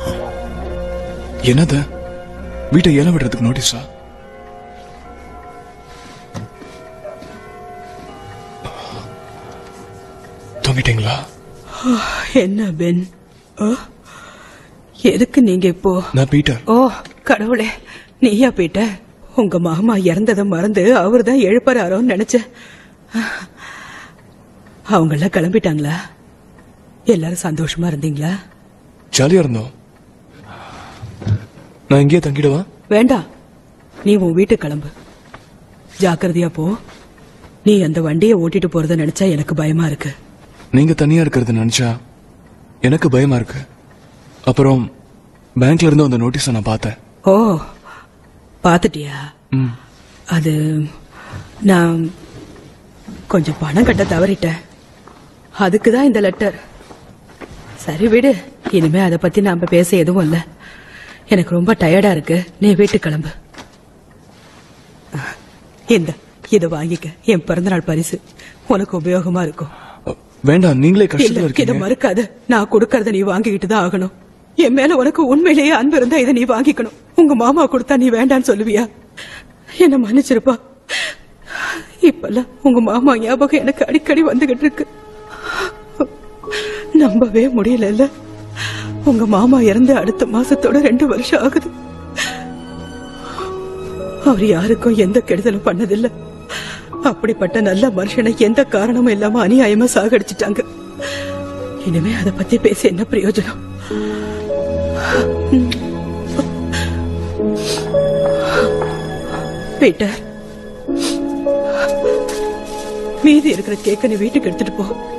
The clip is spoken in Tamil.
என்னது வீட்டை ஏலம் விடுறதுக்கு நோட்டீஸா தூங்கிட்டீங்களா என்ன பென் ஓ, எதுக்கு நீங்க இப்போ நான் பீட்டர் ஓ கடவுளே நீயா போயிட்ட உங்க மாமா இறந்ததை மறந்து அவர் தான் எழுப்புறாரோன்னு நினைச்சேன் அவங்கெல்லாம் கிளம்பிட்டாங்களா எல்லாரும் சந்தோஷமா இருந்தீங்களா ஜாலியா இருந்தோம் நான் இங்கேயே தங்கிடுவா வேண்டாம் நீ உன் வீட்டுக்கு கிளம்பு ஜாக்கிரதையா போ நீ அந்த வண்டியை ஓட்டிட்டு போறத நினைச்சா எனக்கு பயமா இருக்கு நீங்க தனியா இருக்கிறது நினைச்சா எனக்கு பயமா இருக்கு அப்புறம் பேங்க்ல இருந்து அந்த நோட்டீஸை நான் பார்த்தேன் ஓ பாத்துட்டியா ம் அது நான் கொஞ்சம் பணம் கட்ட தவறிட்டேன் அதுக்கு தான் இந்த லெட்டர் சரி விடு இனிமே அதை பத்தி நாம பேச எதுவும் இல்ல எனக்கு ரொம்ப டயர்டா இருக்கு நீ வீட்டுக்கு கிளம்பு இந்த இதை வாங்கிக்க என் பிறந்தநாள் பரிசு உனக்கு உபயோகமா இருக்கும் அ, வேண்டாம் நீங்களே இல்ல கஷ்டத்துல இதை இருக்கீங்க மறுக்காத நான் கொடுக்கறத நீ வாங்கிக்கிட்டு தான் ஆகணும் என் மேல உனக்கு உண்மையிலேயே அன்பு இருந்தா இதை நீ வாங்கிக்கணும் உங்க மாமா கொடுத்தா நீ வேண்டான்னு சொல்லுவியா என்ன மன்னிச்சிருப்பா இப்பெல்லாம் உங்க மாமா ஞாபகம் எனக்கு அடிக்கடி வந்துகிட்டு இருக்கு நம்பவே முடியல உங்க மாமா இறந்து அடுத்த மாசத்தோட ரெண்டு வருஷம் ஆகுது அவர் யாருக்கும் எந்த கெடுதலும் பண்ணதில்லை அப்படிப்பட்ட நல்ல மனுஷனை எந்த காரணமும் இல்லாம அநியாயமா சாகடிச்சிட்டாங்க இனிமே அத பத்தி பேசி என்ன பிரயோஜனம் பீட்டர் மீதி இருக்கிற கேக்க நீ வீட்டுக்கு எடுத்துட்டு போ